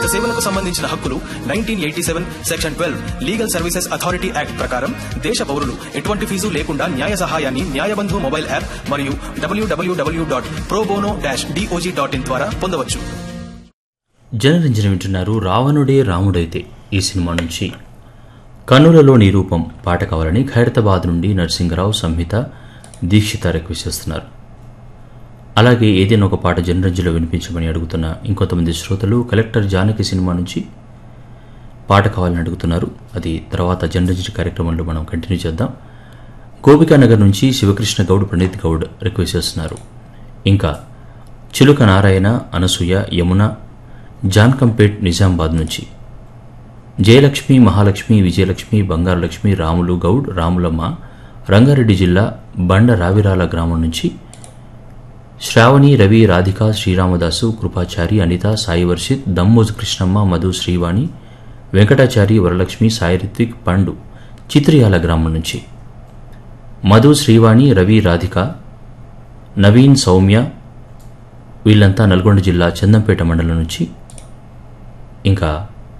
సేవలకు సంబంధించిన హక్కులు nineteen eighty seven section twelve legal services authority act ప్రకారం దేశ పౌరులు ఎటువంటి ఫీజు లేకుండా న్యాయ సహాయాన్ని న్యాయబంధు మొబైల్ యాప్ మరియు W W W dot pro bono dash D O J dot in ద్వారా పొందవచ్చు జనరంజన వింటున్నారు రావణుడే రాముడైతే ఈ సినిమా నుంచి కన్నులలో నీ రూపం పాట కావాలని ఖైరతాబాద్ నుండి నరసింగరావు సంహిత దీక్షిత రిక్వెస్ట్ చేస్తున్నారు అలాగే ఏదైనా ఒక పాట జనరంజలో వినిపించమని అడుగుతున్న ఇంకొంతమంది శ్రోతలు కలెక్టర్ జానకి సినిమా నుంచి పాట కావాలని అడుగుతున్నారు అది తర్వాత జనరంజన కార్యక్రమంలో మనం కంటిన్యూ చేద్దాం గోపికానగర్ నుంచి శివకృష్ణ గౌడ్ ప్రణీత్ గౌడ్ రిక్వెస్ట్ చేస్తున్నారు ఇంకా చిలుక నారాయణ అనసూయ యమున జాన్కంపేట్ నిజామాబాద్ నుంచి జయలక్ష్మి మహాలక్ష్మి విజయలక్ష్మి బంగారలక్ష్మి రాములు గౌడ్ రాములమ్మ రంగారెడ్డి జిల్లా బండ రావిరాల గ్రామం నుంచి శ్రావణి రవి రాధిక శ్రీరామదాసు కృపాచారి అనిత సాయి వర్షిత్ దమ్మోజు కృష్ణమ్మ మధు శ్రీవాణి వెంకటాచారి వరలక్ష్మి సాయి రిత్విక్ పండు చిత్రియాల గ్రామం నుంచి మధు శ్రీవాణి రవి రాధిక నవీన్ సౌమ్య వీళ్ళంతా నల్గొండ జిల్లా చందంపేట మండలం నుంచి ఇంకా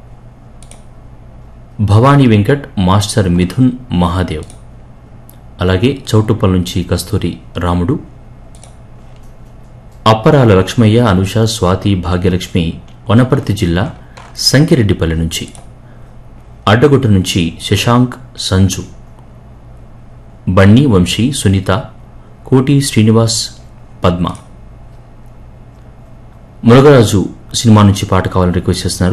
భవానీ వెంకట్ మాస్టర్ మిథున్ మహాదేవ్ అలాగే చౌటుప్పల్ నుంచి కస్తూరి రాముడు అప్పరాల లక్ష్మయ్య అనుష స్వాతి భాగ్యలక్ష్మి వనపర్తి జిల్లా సంకిరెడ్డిపల్లి నుంచి అడ్డగుట్ట నుంచి శశాంక్ సంజు బన్నీ వంశీ సునీత కోటి శ్రీనివాస్ పద్మ మురగరాజు సినిమా నుంచి పాట కావాలని రిక్వెస్ట్ చేస్తున్నారు